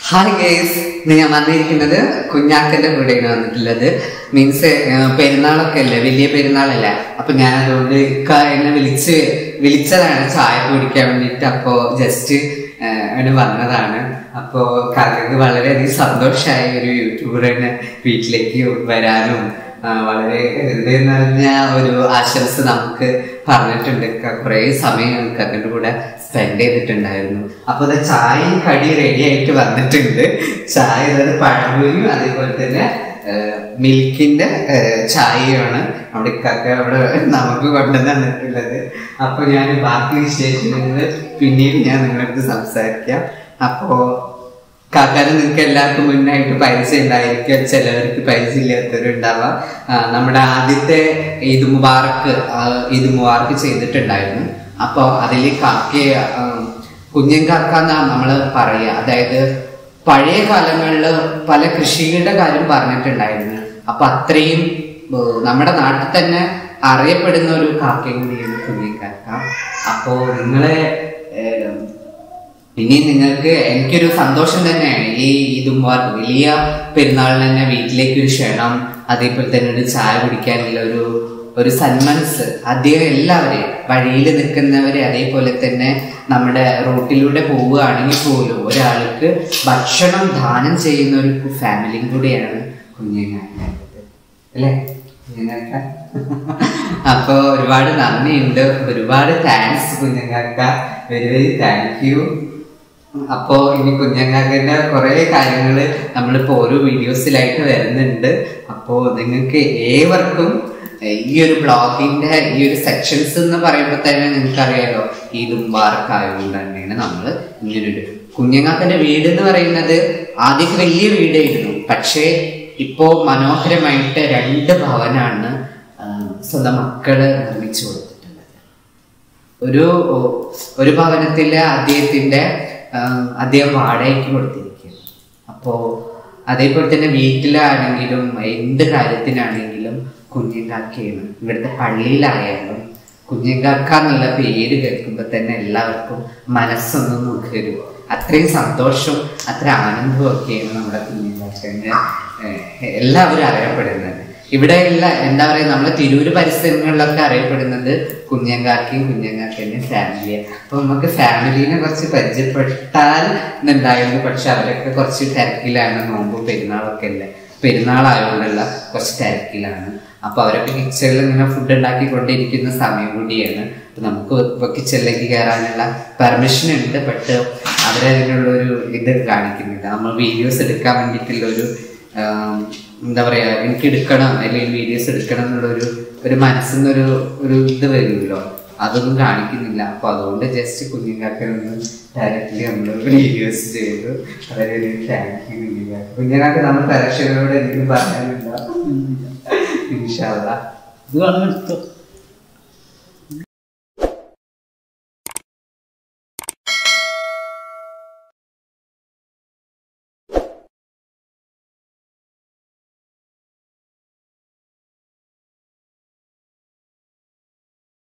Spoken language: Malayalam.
ഹായ് ഗേസ് ഞാൻ വന്നിരിക്കുന്നത് കുഞ്ഞാക്കന്റെ കൂടെയാണ് വന്നിട്ടുള്ളത് മീൻസ് പെരുന്നാളൊക്കെ അല്ലേ വലിയ പെരുന്നാളല്ലേ അപ്പൊ ഞാൻ അതുകൊണ്ട് ഇക്ക എന്നെ വിളിച്ച് വിളിച്ചതാണ് ചായ കുടിക്കാൻ വേണ്ടിയിട്ട് അപ്പോ ജസ്റ്റ് അവന് വന്നതാണ് അപ്പോ കാക്കക്ക് വളരെയധികം സന്തോഷമായ ഒരു യൂട്യൂബറിനെ വീട്ടിലേക്ക് വരാനും ആ, വളരെ ഹൃദയം നിറഞ്ഞ ഒരു ആശംസ നമുക്ക് പറഞ്ഞിട്ടുണ്ട് കുറെ സമയം കക്കൻ്റെ കൂടെ സ്പെൻഡ് ചെയ്തിട്ടുണ്ടായിരുന്നു അപ്പൊ ഇത് ചായയും കടി റെഡി ആയിട്ട് വന്നിട്ടുണ്ട് ചായ അതായത് പഴംപൊരിയും അതേപോലെ തന്നെ മിൽക്കിന്റെ ചായയാണ് അവിടെ കക്ക അവിടെ നമുക്ക് കൊണ്ടുവന്ന് തന്നിട്ടുള്ളത് അപ്പൊ ഞാൻ ബാക്കി വിശേഷങ്ങൾ പിന്നീട് ഞാൻ നിങ്ങളുടെ അടുത്ത് സംസാരിക്കാം അപ്പോ കാക്കാന് നിങ്ങൾക്ക് എല്ലാവർക്കും മുന്നായിട്ട് പരിചയം ഉണ്ടായിരിക്കും ചിലവർക്ക് പരിചയം ഇല്ലാത്തവരുണ്ടാവാം ആ, നമ്മുടെ ആദ്യത്തെ ഈദ് മുബാറക്ക് ആ, ഈദ് മുബാറക്ക് ചെയ്തിട്ടുണ്ടായിരുന്നു അപ്പോൾ അതിൽ കാക്കയെ ആ, കുഞ്ഞൻ കാക്ക എന്നാ നമ്മൾ പറയുക അതായത് പഴയ കാലങ്ങളിൽ പല കൃഷിയുടെ കാര്യം പറഞ്ഞിട്ടുണ്ടായിരുന്നു അപ്പൊ അത്രയും ഏ, നമ്മുടെ നാട്ടിൽ തന്നെ അറിയപ്പെടുന്ന ഒരു കാക്കയും കൂടിയാണ് കുഞ്ഞൻ കാക്ക അപ്പോ നിങ്ങളെ ഏ, ഇനി നിങ്ങൾക്ക് എനിക്കൊരു സന്തോഷം തന്നെയാണ് ഈ ഇതും വലിയ പെരുന്നാളിന് തന്നെ വീട്ടിലേക്ക് ഒരു ക്ഷണം അതേപോലെ തന്നെ ഒരു ചായ കുടിക്കാനുള്ള ഒരു ഒരു സന്മനസ് അദ്ദേഹം എല്ലാവരെയും വഴിയിൽ നിൽക്കുന്നവരെ അതേപോലെ തന്നെ നമ്മുടെ റോട്ടിലൂടെ പോവുകയാണെങ്കിൽ പോലും ഒരാൾക്ക് ഭക്ഷണം ദാനം ചെയ്യുന്ന ഒരു ഫാമിലിയും കൂടിയാണ് കുഞ്ഞുങ്ങാക്കുന്നത് അല്ലേ കുഞ്ഞുങ്ങാക്ക അപ്പൊ ഒരുപാട് നന്ദിയുണ്ട് ഒരുപാട് താങ്ക്സ് കുഞ്ഞുങ്ങാക്ക വെരി വെരി താങ്ക് യു അപ്പോ ഇനി കുഞ്ഞങ്ങാക്കന്റെ കുറെ കാര്യങ്ങൾ നമ്മളിപ്പോ ഓരോ വീഡിയോസിലായിട്ട് വരുന്നുണ്ട് അപ്പോ നിങ്ങൾക്ക് ഏവർക്കും ഏഹ്, ഈ ഒരു ബ്ലോഗിന്റെ ഈ ഒരു സെക്ഷൻസ് എന്ന് പറയുമ്പോൾ തന്നെ നിങ്ങൾക്ക് അറിയാലോ ഈ ദുംബാർക്ക് ആയതുകൊണ്ട് തന്നെയാണ് നമ്മൾ ഇങ്ങനൊരു കുഞ്ഞങ്ങാക്കന്റെ വീട് എന്ന് പറയുന്നത് ആദ്യം വലിയ വീടായിരുന്നു പക്ഷേ ഇപ്പോ മനോഹരമായിട്ട് രണ്ട് ഭവനാണ് ആഹ്, സ്വന്തം മക്കള് നിർമ്മിച്ചു കൊടുത്തിട്ടുള്ളത് ഒരു ഒരു ഭവനത്തിലെ അദ്ദേഹത്തിന്റെ ആ, അദ്ദേഹം വാടകയ്ക്ക് കൊടുത്തിരിക്കുകയാണ് അപ്പോ അതേപോലെ തന്നെ വീട്ടിലാണെങ്കിലും എന്ത് കാര്യത്തിനാണെങ്കിലും കുഞ്ഞിങ്കാക്കയാണ് ഇവിടുത്തെ പള്ളിയിലായാലും കുഞ്ഞിങ്കാക്ക എന്നുള്ള പേര് കേൾക്കുമ്പോൾ തന്നെ എല്ലാവർക്കും മനസ്സൊന്നും നോക്കരും അത്രയും സന്തോഷവും അത്ര ആനന്ദവും ഒക്കെയാണ് നമ്മുടെ കുഞ്ഞിങ്കാക്കന് എല്ലാവരും അറിയപ്പെടുന്നത് ഇവിടെയുള്ള എന്താ പറയാ നമ്മളെ തിരൂര് പരിസരങ്ങളിലൊക്കെ അറിയപ്പെടുന്നത് കുഞ്ഞങ്കാക്കയും കുഞ്ഞങ്കാക്കന്റെ ഫാമിലിയാണ് അപ്പൊ നമുക്ക് ഫാമിലിനെ കുറച്ച് പരിചയപ്പെട്ടാൽ എന്നുണ്ടായിരുന്നു പക്ഷെ അവരൊക്കെ കുറച്ച് തിരക്കിലാണ് നോമ്പ് പെരുന്നാളൊക്കെ അല്ലേ പെരുന്നാളായതുകൊണ്ടുള്ള കുറച്ച് തിരക്കിലാണ് അപ്പൊ അവരൊക്കെ കിച്ചണിൽ ഇങ്ങനെ ഫുഡ് ഉണ്ടാക്കിക്കൊണ്ടിരിക്കുന്ന സമയം കൂടിയാണ് അപ്പൊ നമുക്ക് ഇപ്പൊ കിച്ചണിലേക്ക് കയറാനുള്ള പെർമിഷൻ ഉണ്ട് ബട്ട് അവരതിനുള്ള ഒരു ഇത് കാണിക്കുന്നില്ല നമ്മൾ വീഡിയോസ് എടുക്കാൻ വേണ്ടിയിട്ടുള്ള ഒരു ആം, എന്താ പറയാ എനിക്ക് എടുക്കണം അല്ലെങ്കിൽ വീഡിയോസ് എടുക്കണം എന്നുള്ള ഒരു ഒരു മനസ്സിൽ നിന്നൊരു ഒരു ഇത് വരുമല്ലോ അതൊന്നും കാണിക്കുന്നില്ല അപ്പൊ അതുകൊണ്ട് ജസ്റ്റ് കുഞ്ഞുങ്ങാക്കൊന്ന് ഡയറക്റ്റ്ലി നമ്മൾ വീഡിയോസ് ചെയ്തു വളരെ താങ്ക് യു കുഞ്ഞുങ്ങാക്ക് കുഞ്ഞുങ്ങാക്ക് നമ്മൾ പ്രേക്ഷകരോട് എന്തെങ്കിലും പറയാനുണ്ടോ ഇൻഷാല്ല ഇത് വേണം എടുത്തോ